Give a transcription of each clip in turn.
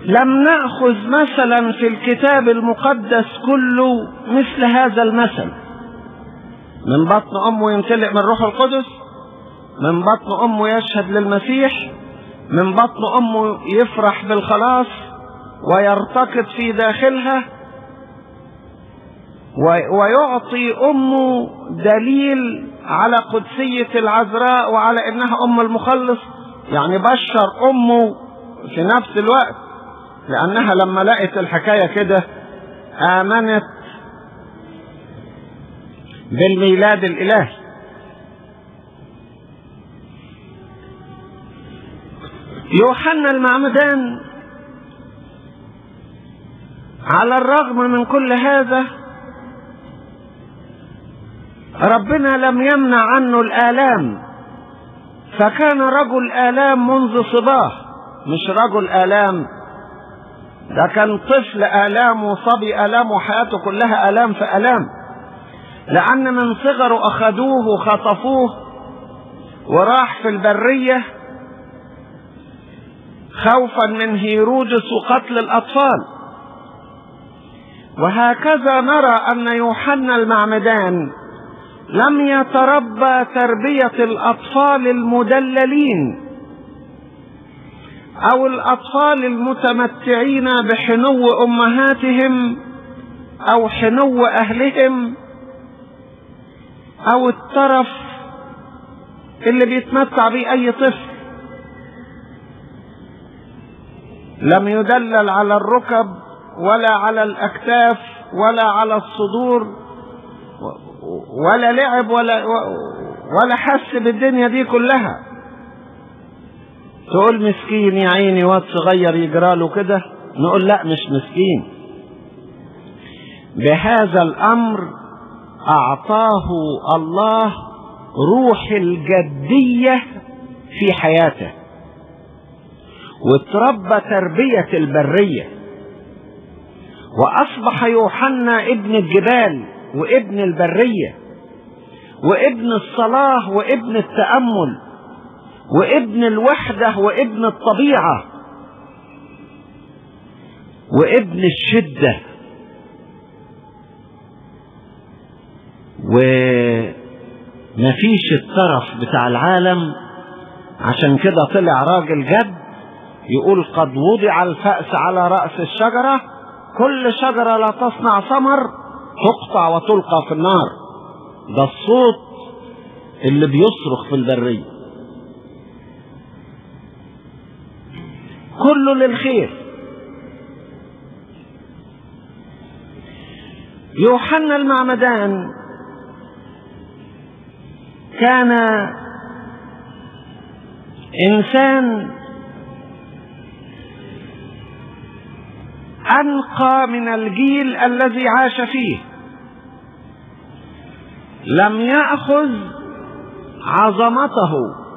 لم نأخذ مثلا في الكتاب المقدس كله مثل هذا المثل من بطن أمه يمتلئ من روح القدس من بطن أمه يشهد للمسيح من بطن أمه يفرح بالخلاص ويرتقط في داخلها ويعطي أمه دليل على قدسية العذراء وعلى إنها أم المخلص يعني بشر أمه في نفس الوقت لأنها لما لقت الحكاية كده آمنت بالميلاد الإلهي يوحنا المعمدان على الرغم من كل هذا ربنا لم يمنع عنه الآلام فكان رجل آلام منذ صباه مش رجل آلام ده كان طفل آلام وصبي آلام وحياته كلها آلام في آلام لأن من صغره أخذوه وخطفوه وراح في البرية خوفا من هيرودس وقتل الأطفال وهكذا نرى أن يوحنا المعمدان لم يتربى تربية الأطفال المدللين أو الأطفال المتمتعين بحنو أمهاتهم أو حنو أهلهم أو الترف اللي بيتمتع به أي طفل لم يدلل على الركب ولا على الأكتاف ولا على الصدور ولا لعب ولا ولا حس بالدنيا دي كلها تقول مسكين يا عيني واد صغير يجرى له كده نقول لا مش مسكين بهذا الامر اعطاه الله روح الجديه في حياته وتربى تربيه البريه واصبح يوحنا ابن الجبال وابن البريه وابن الصلاه وابن التامل وابن الوحده وابن الطبيعه وابن الشده ومفيش الترف بتاع العالم عشان كده طلع راجل جد يقول قد وضع الفأس على رأس الشجرة كل شجرة لا تصنع ثمر تقطع وتلقى في النار ده الصوت اللي بيصرخ في البرية كله للخير يوحنا المعمدان كان انسان انقى من الجيل الذي عاش فيه لم ياخذ عظمته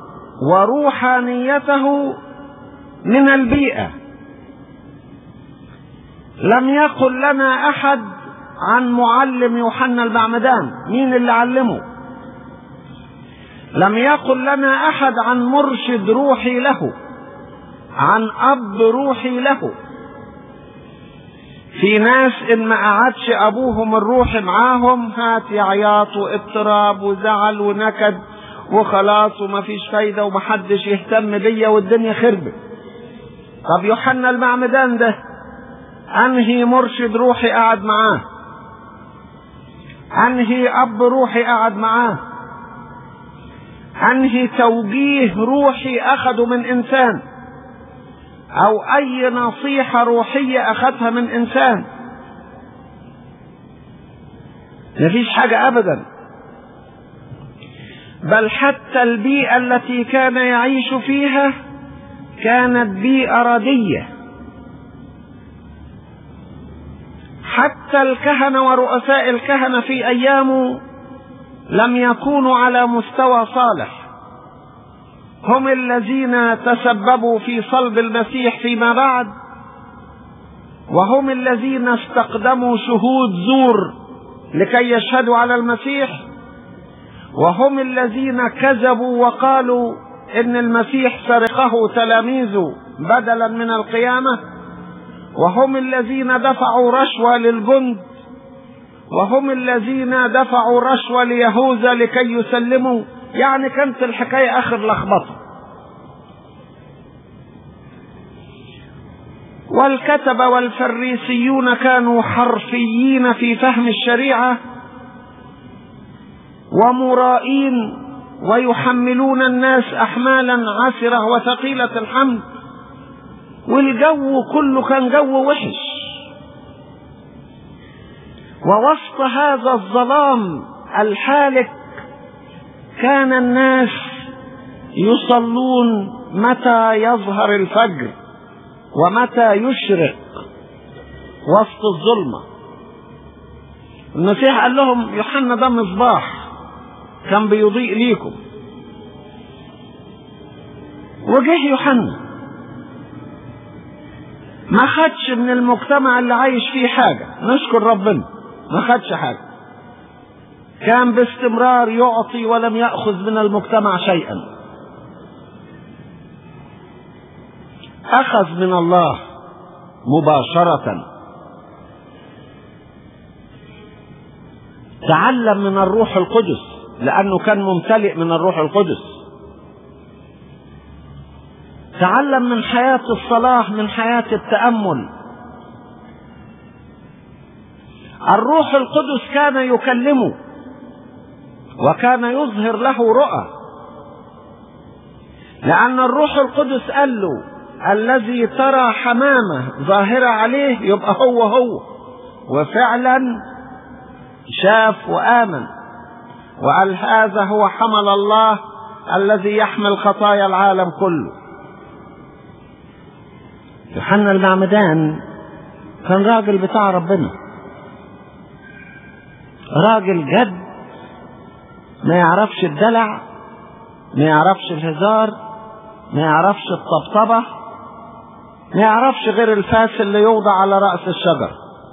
وروحانيته من البيئه لم يقل لنا احد عن معلم يوحنا المعمدان مين اللي علمه لم يقل لنا احد عن مرشد روحي له عن اب روحي له في ناس ان ما قعدش ابوهم الروحي معاهم هات عياط واضطراب وزعل ونكد وخلاص ومفيش فايده ومحدش يهتم بيا والدنيا خربت طب يوحنا المعمدان ده انهي مرشد روحي قعد معاه انهي اب روحي قعد معاه انهي توجيه روحي اخده من انسان او اي نصيحة روحية اخذها من انسان مفيش حاجة ابدا بل حتى البيئة التي كان يعيش فيها كانت بيئة ردية حتى الكهنة ورؤساء الكهنة في ايامه لم يكونوا على مستوى صالح هم الذين تسببوا في صلب المسيح فيما بعد وهم الذين استقدموا شهود زور لكي يشهدوا على المسيح وهم الذين كذبوا وقالوا ان المسيح سرقه تلاميذه بدلا من القيامه وهم الذين دفعوا رشوة للجند وهم الذين دفعوا رشوة ليهوذا لكي يسلموا يعني كانت الحكاية آخر لخبطة والكتبة والفريسيون كانوا حرفيين في فهم الشريعة ومرائين ويحملون الناس أحمالا عسرة وثقيلة الحمل والجو كله كان جو وحش ووسط هذا الظلام الحالك كان الناس يصلون متى يظهر الفجر ومتى يشرق وسط الظلمة المسيح قال لهم يوحنا ده مصباح كان بيضيء ليكم وجه يوحنا ما خدش من المجتمع اللي عايش فيه حاجة نشكر ربنا ما خدش حاجة كان باستمرار يعطي ولم يأخذ من المجتمع شيئا أخذ من الله مباشرة تعلم من الروح القدس لأنه كان ممتلئ من الروح القدس تعلم من حياة الصلاح من حياة التأمل الروح القدس كان يكلمه وكان يظهر له رؤى لأن الروح القدس قال له الذي ترى حمامة ظاهرة عليه يبقى هو هو وفعلا شاف وآمن وقال هذا هو حمل الله الذي يحمل خطايا العالم كله يوحنا المعمدان كان راجل بتاع ربنا راجل جد ما يعرفش الدلع ما يعرفش الهزار ما يعرفش الطبطبة ما يعرفش غير الفاس اللي يوضع على رأس الشجر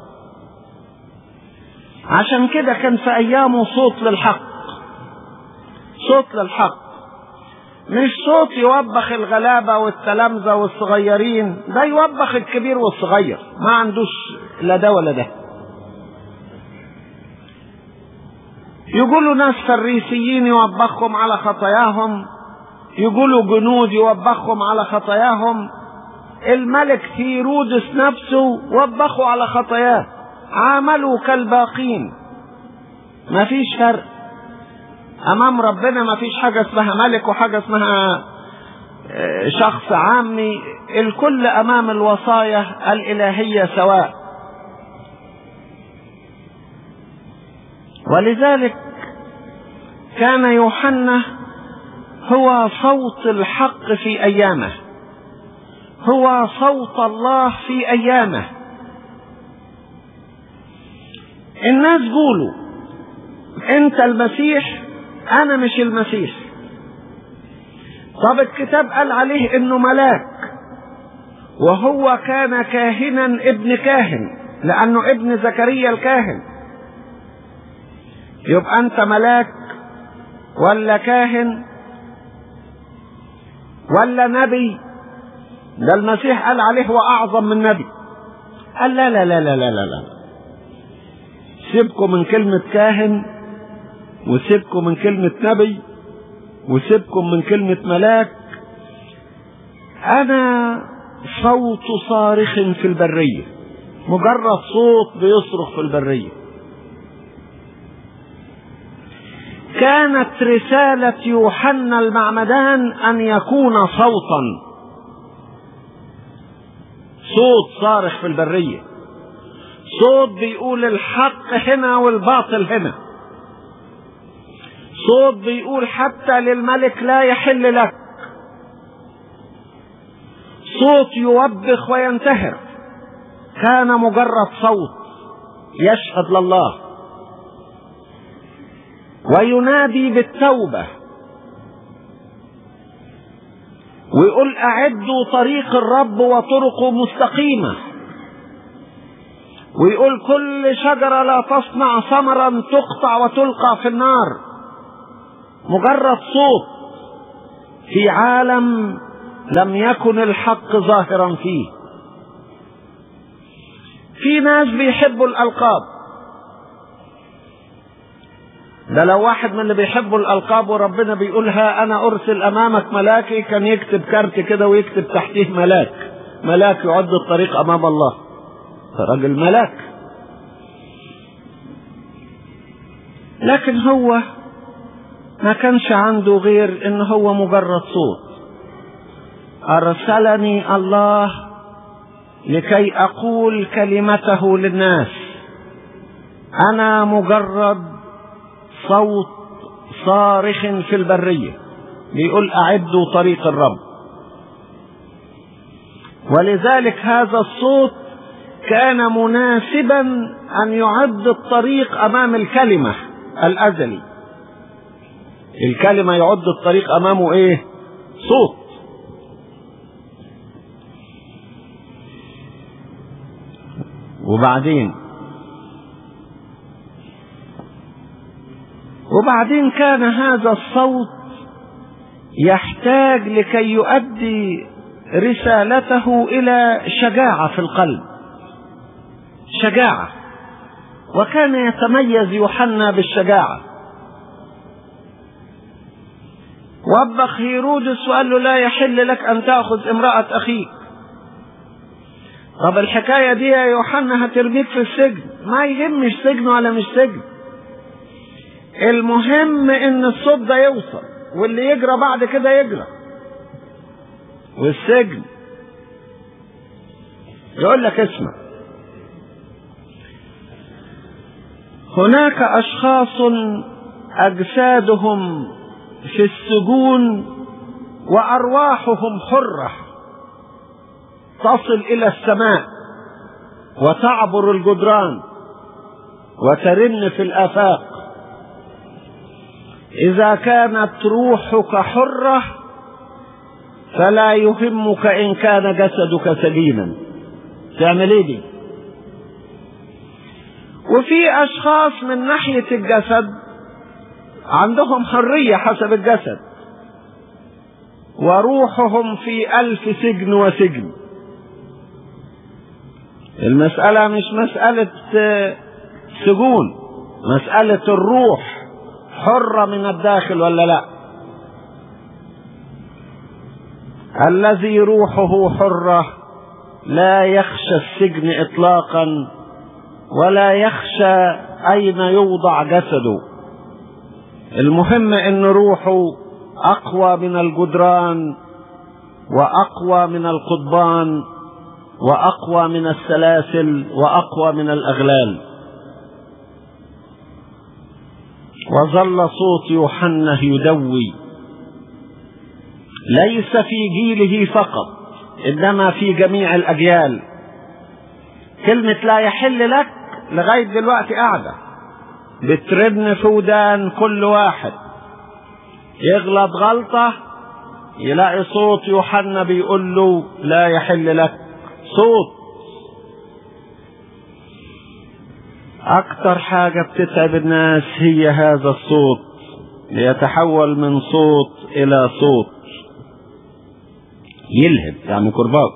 عشان كده كان في أيامه صوت للحق صوت للحق مش صوت يوبخ الغلابة والتلامذة والصغيرين ده يوبخ الكبير والصغير ما عندوش لا ده ولا ده يقولوا ناس فريسيين يوبخهم على خطاياهم يقولوا جنود يوبخهم على خطاياهم الملك هيرودس نفسه وبخوا على خطاياه عاملوا كالباقين ما فيش فرق امام ربنا ما فيش حاجة اسمها ملك وحاجة اسمها شخص عامي الكل امام الوصايا الالهية سواء ولذلك كان يوحنا هو صوت الحق في ايامه هو صوت الله في ايامه الناس قولوا انت المسيح انا مش المسيح طب الكتاب قال عليه انه ملاك وهو كان كاهنا ابن كاهن لانه ابن زكريا الكاهن يبقى انت ملاك ولا كاهن ولا نبي ده المسيح قال عليه هو اعظم من نبي قال لا لا لا لا لا لا, لا. سيبكم من كلمة كاهن وسيبكم من كلمة نبي وسيبكم من كلمة ملاك أنا صوت صارخ في البرية مجرد صوت بيصرخ في البرية كانت رسالة يوحنا المعمدان أن يكون صوتا صوت صارخ في البرية صوت بيقول الحق هنا والباطل هنا صوت بيقول حتى للملك لا يحل لك صوت يوبخ وينتهر كان مجرد صوت يشهد لله وينادي بالتوبة ويقول أعدوا طريق الرب وطرقه مستقيمة ويقول كل شجرة لا تصنع ثمرا تقطع وتلقى في النار مجرد صوت في عالم لم يكن الحق ظاهرا فيه في ناس بيحبوا الألقاب ده لو واحد من اللي بيحبوا الألقاب وربنا بيقولها أنا أرسل أمامك ملاكي كان يكتب كارت كده ويكتب تحتيه ملاك ملاك يعد الطريق أمام الله راجل ملاك لكن هو ما كانش عنده غير ان هو مجرد صوت ارسلني الله لكي اقول كلمته للناس انا مجرد صوت صارخ في البريه بيقول اعدوا طريق الرب ولذلك هذا الصوت كان مناسبا ان يعد الطريق امام الكلمه الازلي الكلمه يعد الطريق امامه ايه صوت وبعدين وبعدين كان هذا الصوت يحتاج لكي يؤدي رسالته الى شجاعه في القلب شجاعه وكان يتميز يوحنا بالشجاعه وبخ هيرودس وقال له لا يحل لك ان تاخذ امراه اخيك طب الحكايه دي يا يوحنا هترميك في السجن ما يهمش سجن ولا مش سجن المهم ان الصوت ده يوصل واللي يجرى بعد كده يجرى والسجن يقول لك اسمع هناك اشخاص اجسادهم في السجون وارواحهم حره تصل الى السماء وتعبر الجدران وترن في الافاق اذا كانت روحك حره فلا يهمك ان كان جسدك سليما تعمل ايه دي وفي اشخاص من ناحيه الجسد عندهم حريه حسب الجسد وروحهم في الف سجن وسجن المساله مش مساله سجون مساله الروح حره من الداخل ولا لا الذي روحه حره لا يخشى السجن اطلاقا ولا يخشى اين يوضع جسده المهم ان روحه اقوى من الجدران واقوى من القضبان واقوى من السلاسل واقوى من الاغلال وظل صوت يوحنا يدوي ليس في جيله فقط انما في جميع الاجيال كلمه لا يحل لك لغايه دلوقتي قاعده بترن في ودان كل واحد يغلط غلطه يلاقي صوت يوحنا بيقول له لا يحل لك صوت اكتر حاجه بتتعب الناس هي هذا الصوت ليتحول من صوت الى صوت يلهب يعني كرباج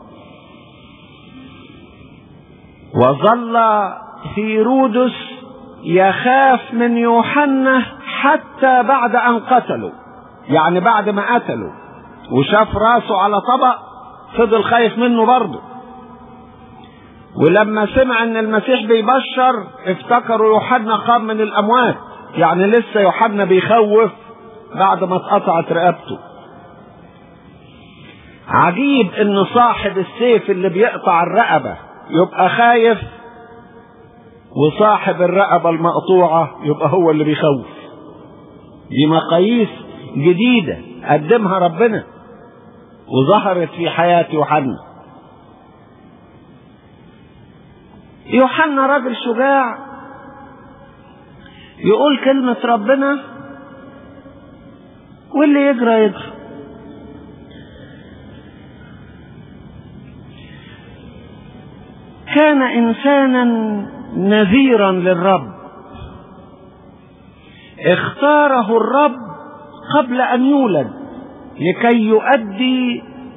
وظل هيرودس يخاف من يوحنا حتى بعد ان قتلوا يعني بعد ما قتلوا وشاف راسه على طبق فضل خايف منه برضه ولما سمع ان المسيح بيبشر افتكروا يوحنا قام من الاموات يعني لسه يوحنا بيخوف بعد ما اتقطعت رقبته عجيب ان صاحب السيف اللي بيقطع الرقبة يبقى خايف وصاحب الرقبة المقطوعة يبقى هو اللي بيخوف دي مقاييس جديدة قدمها ربنا وظهرت في حياة يوحنا يوحنا راجل شجاع يقول كلمة ربنا واللي يجرى يجرى كان انسانا نذيرا للرب اختاره الرب قبل ان يولد لكي يؤدي